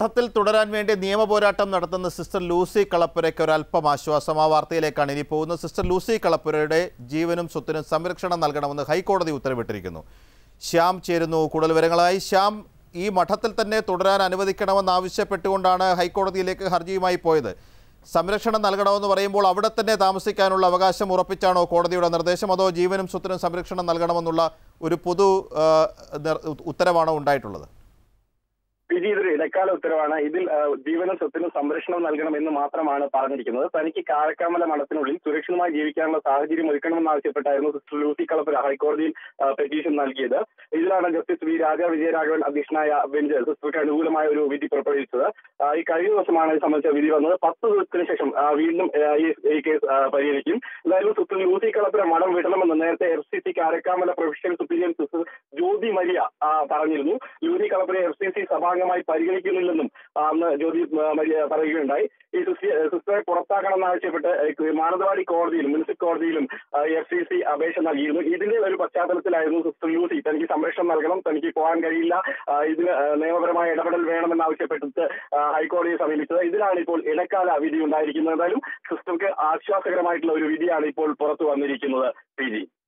മഠത്തിൽ തുടരാൻ വേണ്ടി നിയമപോരാട്ടം നടത്തുന്ന സിസ്റ്റർ ലൂസി കളപ്പുരയ്ക്ക് ഒരല്പം ആശ്വാസം ആ വാർത്തയിലേക്കാണ് ഇനി പോകുന്നത് സിസ്റ്റർ ലൂസി കളപ്പുരയുടെ ജീവനും സ്വത്തിനും സംരക്ഷണം നൽകണമെന്ന് ഹൈക്കോടതി ഉത്തരവിട്ടിരിക്കുന്നു ശ്യാം ചേരുന്നു കൂടുതൽ വിവരങ്ങളായി ശ്യാം ഈ മഠത്തിൽ തന്നെ തുടരാൻ അനുവദിക്കണമെന്ന് ആവശ്യപ്പെട്ടുകൊണ്ടാണ് ഹൈക്കോടതിയിലേക്ക് ഹർജിയുമായി പോയത് സംരക്ഷണം നൽകണമെന്ന് പറയുമ്പോൾ അവിടെ തന്നെ താമസിക്കാനുള്ള അവകാശം ഉറപ്പിച്ചാണോ കോടതിയുടെ നിർദ്ദേശം അതോ ജീവനും സ്വത്തിനും സംരക്ഷണം നൽകണമെന്നുള്ള ഒരു പൊതു ആ, നിർ- ഉത്തരവാണോ ഉണ്ടായിട്ടുള്ളത് വിധി ഇതൊരു ഇടക്കാല ഉത്തരവാണ് ഇതിൽ ആ, ജീവനും സ്വത്തിനും സംരക്ഷണം നൽകണം എന്ന് മാത്രമാണ് പറഞ്ഞിരിക്കുന്നത് തനിക്ക് കാരക്കാമല മഠത്തിനുള്ളിൽ സുരക്ഷിതമായി ജീവിക്കാനുള്ള സാഹചര്യം ഒരുക്കണമെന്ന് ആവശ്യപ്പെട്ടായിരുന്നു സിസ്റ്റർ ലൂസി കളപ്പുര ഹൈക്കോടതിയിൽ ആ, പെറ്റീഷൻ നൽകിയത് ഇതിലാണ് ജസ്റ്റിസ് വി രാജ വിജയരാഘവൻ അധ്യക്ഷനായ ബെഞ്ച് സിസ്റ്റർക്ക് അനുകൂലമായ ഒരു വിധി പുറപ്പെടുവിച്ചത് ആ, ഈ കഴിഞ്ഞ ദിവസമാണ് ഇത് സംബന്ധിച്ച വിധി വന്നത് പത്ത് ദിവസത്തിന് ശേഷം ആ, വീണ്ടും ആ, ഈ ഈ കേസ് ആ, പരിഗണിക്കും എന്തായാലും സിസ്റ്റർ ലൂസി കളപ്പുര മഠം വിടണമെന്ന് നേരത്തെ F C C Karakkamala professional superior sister Jyothi Maria ആ, പറഞ്ഞിരുന്നു Lucy Kalappura F C C സഭാംഗമായി പരിഗണിക്കുന്നില്ലെന്നും ആ, അന്ന് ജ്യോതി ആ, മരിയ പറയുകയുണ്ടായി ഈ സിസ്റ്റ- സിസ്റ്ററെ പുറത്താക്കണമെന്ന് ആവശ്യപ്പെട്ട് ഏഹ്, മാനന്തവാടി കോടതിയിലും മുനിസിപ്പൽ കോടതിയിലും എഫ് സി സി അപേക്ഷ നൽകിയിരുന്നു ഇതിന്റെ ഒരു പശ്ചാത്തലത്തിലായിരുന്നു സിസ്റ്റർ ലൂസി തനിക്ക് സംരക്ഷണം നൽകണം തനിക്ക് പോകാൻ കഴിയില്ല ആ, ഇതിന് ആ, നിയമപരമായ ഇടപെടൽ വേണമെന്ന് ആവശ്യപ്പെട്ടിട്ട് ആ, ഹൈക്കോടതിയെ സമീപിച്ചത് ഇതിലാണ് ഇപ്പോൾ ഇടക്കാല വിധി ഉണ്ടായിരിക്കുന്നത് എന്തായാലും സിസ്റ്റർക്ക് ആശ്വാസകരമായിട്ടുള്ള ഒരു വിധിയാണ് ഇപ്പോൾ പുറത്തു വന്നിരിക്കുന്നത് പി ജി